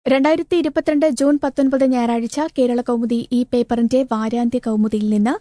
രണ്ടായിരത്തി ഇരുപത്തിരണ്ട് ജൂൺ പത്തൊൻപത് ഞായറാഴ്ച കേരള കൗമുദി ഈ പേപ്പറിന്റെ വാരാന്ത്യ കൗമുദിയിൽ നിന്ന്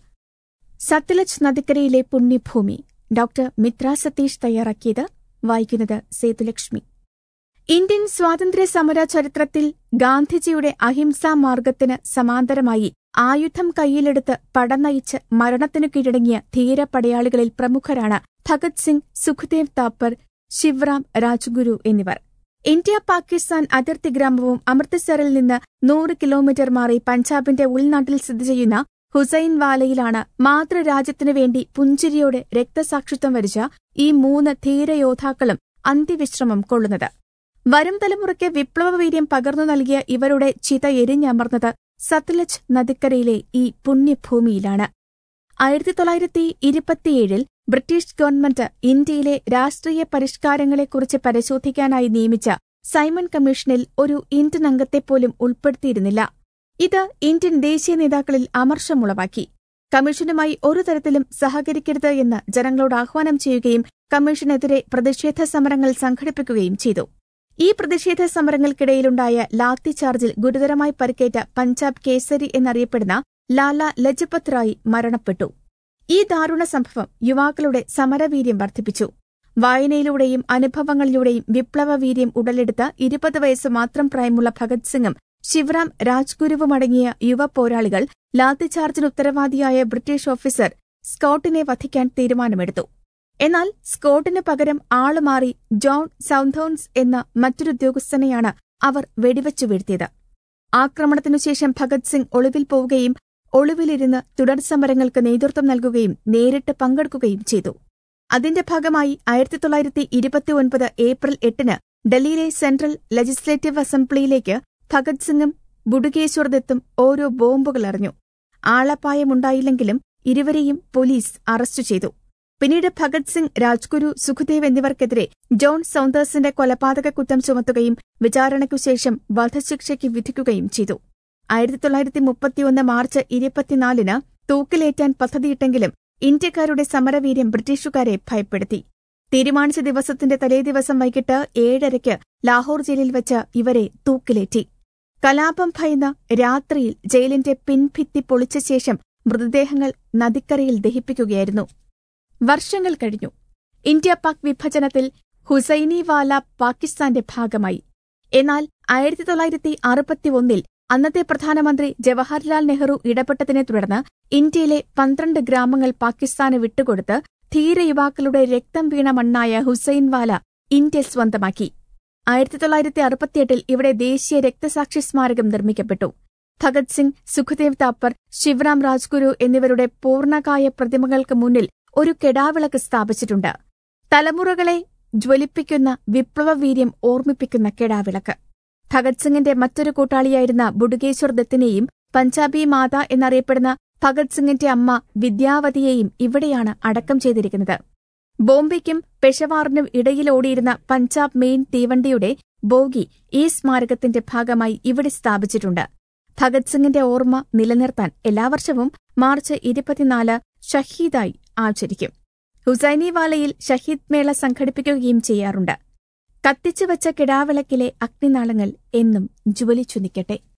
സത്ലജ് നദിക്കരയിലെ പുണ്യഭൂമി ഡോക്ടർ മിത്ര സതീഷ് തയ്യാറാക്കിയത് വായിക്കുന്നത് സേതുലക്ഷ്മി ഇന്ത്യൻ സ്വാതന്ത്ര്യ സമര ചരിത്രത്തിൽ ഗാന്ധിജിയുടെ അഹിംസാ മാർഗത്തിന് സമാന്തരമായി ആയുധം കൈയിലെടുത്ത് പടനയിച്ച് മരണത്തിനു കീഴടങ്ങിയ ധീരപടയാളികളിൽ പ്രമുഖരാണ് ഭഗത് സിംഗ് സുഖ്ദേവ് താപ്പർ ശിവറാം രാജ്ഗുരു എന്നിവർ ഇന്ത്യ പാകിസ്ഥാൻ അതിർത്തി ഗ്രാമവും അമൃത്സറിൽ നിന്ന് നൂറ് കിലോമീറ്റർ മാറി പഞ്ചാബിന്റെ ഉൾനാട്ടിൽ സ്ഥിതി ചെയ്യുന്ന ഹുസൈൻ വാലയിലാണ് മാതൃരാജ്യത്തിനു വേണ്ടി പുഞ്ചിരിയോടെ രക്തസാക്ഷിത്വം വരിച്ച ഈ മൂന്ന് ധീരയോദ്ധാക്കളും അന്ത്യവിശ്രമം കൊള്ളുന്നത് വരും തലമുറയ്ക്ക് വിപ്ലവവീര്യം പകർന്നു നൽകിയ ഇവരുടെ ചിത എരിഞ്ഞമർന്നത് സത്ലജ് നദിക്കരയിലെ ഈ പുണ്യഭൂമിയിലാണ് ആയിരത്തി തൊള്ളായിരത്തി ഇരുപത്തിയേഴിൽ ബ്രിട്ടീഷ് ഗവൺമെന്റ് ഇന്ത്യയിലെ രാഷ്ട്രീയ പരിഷ്കാരങ്ങളെക്കുറിച്ച് പരിശോധിക്കാനായി നിയമിച്ച സൈമൺ കമ്മീഷനിൽ ഒരു ഇന്ത്യൻ അംഗത്തെപ്പോലും ഉൾപ്പെടുത്തിയിരുന്നില്ല ഇത് ഇന്ത്യൻ ദേശീയ നേതാക്കളിൽ അമർഷമുളവാക്കി കമ്മീഷനുമായി ഒരു തരത്തിലും സഹകരിക്കരുത് എന്ന് ജനങ്ങളോട് ആഹ്വാനം ചെയ്യുകയും കമ്മീഷനെതിരെ പ്രതിഷേധ സമരങ്ങൾ സംഘടിപ്പിക്കുകയും ചെയ്തു ഈ പ്രതിഷേധ സമരങ്ങൾക്കിടയിലുണ്ടായ ലാത്തി ചാർജിൽ ഗുരുതരമായി പരിക്കേറ്റ പഞ്ചാബ് കേസരി എന്നറിയപ്പെടുന്ന ലാല ലജപത് റായ് മരണപ്പെട്ടു ഈ ദാരുണ സംഭവം യുവാക്കളുടെ സമരവീര്യം വർദ്ധിപ്പിച്ചു വായനയിലൂടെയും അനുഭവങ്ങളിലൂടെയും വിപ്ലവവീര്യം ഉടലെടുത്ത ഇരുപത് വയസ്സ് മാത്രം പ്രായമുള്ള ഭഗത് സിംഗും ശിവറാം രാജ്ഗുരുവുമടങ്ങിയ യുവ പോരാളികൾ ലാത്തിചാർജിന് ഉത്തരവാദിയായ ബ്രിട്ടീഷ് ഓഫീസർ സ്കോട്ടിനെ വധിക്കാൻ തീരുമാനമെടുത്തു എന്നാൽ സ്കോട്ടിന് പകരം ആളുമാറി ജോൺ സൌന്തോൺസ് എന്ന മറ്റൊരു ഉദ്യോഗസ്ഥനെയാണ് അവർ വെടിവച്ചു വീഴ്ത്തിയത് ആക്രമണത്തിനുശേഷം ഭഗത് സിംഗ് ഒളിവിൽ പോവുകയും ഒളിവിലിരുന്ന് തുടർ സമരങ്ങൾക്ക് നേതൃത്വം നൽകുകയും നേരിട്ട് പങ്കെടുക്കുകയും ചെയ്തു അതിന്റെ ഭാഗമായി ആയിരത്തി തൊള്ളായിരത്തി ഇരുപത്തിയൊൻപത് ഏപ്രിൽ എട്ടിന് ഡൽഹിയിലെ സെൻട്രൽ ലെജിസ്ലേറ്റീവ് അസംബ്ലിയിലേക്ക് ഭഗത് സിംഗും ബുഡുകേശ്വർ ദത്തും ഓരോ ബോംബുകൾ എറിഞ്ഞു ആളപായമുണ്ടായില്ലെങ്കിലും ഇരുവരെയും പോലീസ് അറസ്റ്റ് ചെയ്തു പിന്നീട് ഭഗത് സിംഗ് രാജ്ഗുരു സുഖദേവ് എന്നിവർക്കെതിരെ ജോൺ സൌന്തേഴ്സിന്റെ കൊലപാതക കുറ്റം ചുമത്തുകയും വിചാരണയ്ക്കുശേഷം വധശിക്ഷയ്ക്ക് വിധിക്കുകയും ചെയ്തു ആയിരത്തി തൊള്ളായിരത്തി മുപ്പത്തിയൊന്ന് മാർച്ച് ഇരുപത്തിനാലിന് തൂക്കിലേറ്റാൻ പദ്ധതിയിട്ടെങ്കിലും ഇന്ത്യക്കാരുടെ സമരവീര്യം ബ്രിട്ടീഷുകാരെ ഭയപ്പെടുത്തി തീരുമാനിച്ച ദിവസത്തിന്റെ തലേദിവസം വൈകിട്ട് ഏഴരയ്ക്ക് ലാഹോർ ജയിലിൽ വെച്ച് ഇവരെ തൂക്കിലേറ്റി കലാപം ഭയന്ന് രാത്രിയിൽ ജയിലിന്റെ പിൻഭിത്തി പൊളിച്ച ശേഷം മൃതദേഹങ്ങൾ നദിക്കരയിൽ ദഹിപ്പിക്കുകയായിരുന്നു വർഷങ്ങൾ കഴിഞ്ഞു ഇന്ത്യ പാക് വിഭജനത്തിൽ ഹുസൈനിവാല പാകിസ്ഥാന്റെ ഭാഗമായി എന്നാൽ ആയിരത്തി തൊള്ളായിരത്തി അറുപത്തിയൊന്നിൽ അന്നത്തെ പ്രധാനമന്ത്രി ജവഹർലാൽ നെഹ്റു ഇടപെട്ടതിനെ തുടർന്ന് ഇന്ത്യയിലെ പന്ത്രണ്ട് ഗ്രാമങ്ങൾ പാകിസ്ഥാന് വിട്ടുകൊടുത്ത് ധീരയുവാക്കളുടെ രക്തം വീണ മണ്ണായ ഹുസൈൻവാല ഇന്ത്യ സ്വന്തമാക്കി ആയിരത്തി തൊള്ളായിരത്തി അറുപത്തിയെട്ടിൽ ഇവിടെ ദേശീയ രക്തസാക്ഷി സ്മാരകം നിർമ്മിക്കപ്പെട്ടു ഭഗത് സിംഗ് സുഖദേവ് താപ്പർ ശിവറാം രാജ്ഗുരു എന്നിവരുടെ പൂർണ്ണകായ പ്രതിമകൾക്ക് മുന്നിൽ ഒരു കെടാവിളക്ക് സ്ഥാപിച്ചിട്ടുണ്ട് തലമുറകളെ ജ്വലിപ്പിക്കുന്ന വിപ്ലവവീര്യം ഓർമ്മിപ്പിക്കുന്ന കെടാവിളക്ക് ഭഗത് സിംഗിന്റെ മറ്റൊരു കൂട്ടാളിയായിരുന്ന ബുഡുകേശ്വർ ദത്തിനെയും പഞ്ചാബി മാത എന്നറിയപ്പെടുന്ന ഭഗത് സിംഗിന്റെ അമ്മ വിദ്യാവതിയെയും ഇവിടെയാണ് അടക്കം ചെയ്തിരിക്കുന്നത് ബോംബെയ്ക്കും പെഷവാറിനും ഇടയിൽ ഓടിയിരുന്ന പഞ്ചാബ് മെയിൻ തീവണ്ടിയുടെ ബോഗി ഈ സ്മാരകത്തിന്റെ ഭാഗമായി ഇവിടെ സ്ഥാപിച്ചിട്ടുണ്ട് ഭഗത് സിംഗിന്റെ ഓർമ്മ നിലനിർത്താൻ എല്ലാ വർഷവും മാർച്ച് ഇരുപത്തിനാല് ഷഹീദായി ആചരിക്കും ഹുസൈനിവാലയിൽ ഷഹീദ് മേള സംഘടിപ്പിക്കുകയും ചെയ്യാറുണ്ട് കത്തിച്ചുവച്ച കിടാവിളക്കിലെ അഗ്നിനാളങ്ങൾ എന്നും ജ്വലിച്ചു നിൽക്കട്ടെ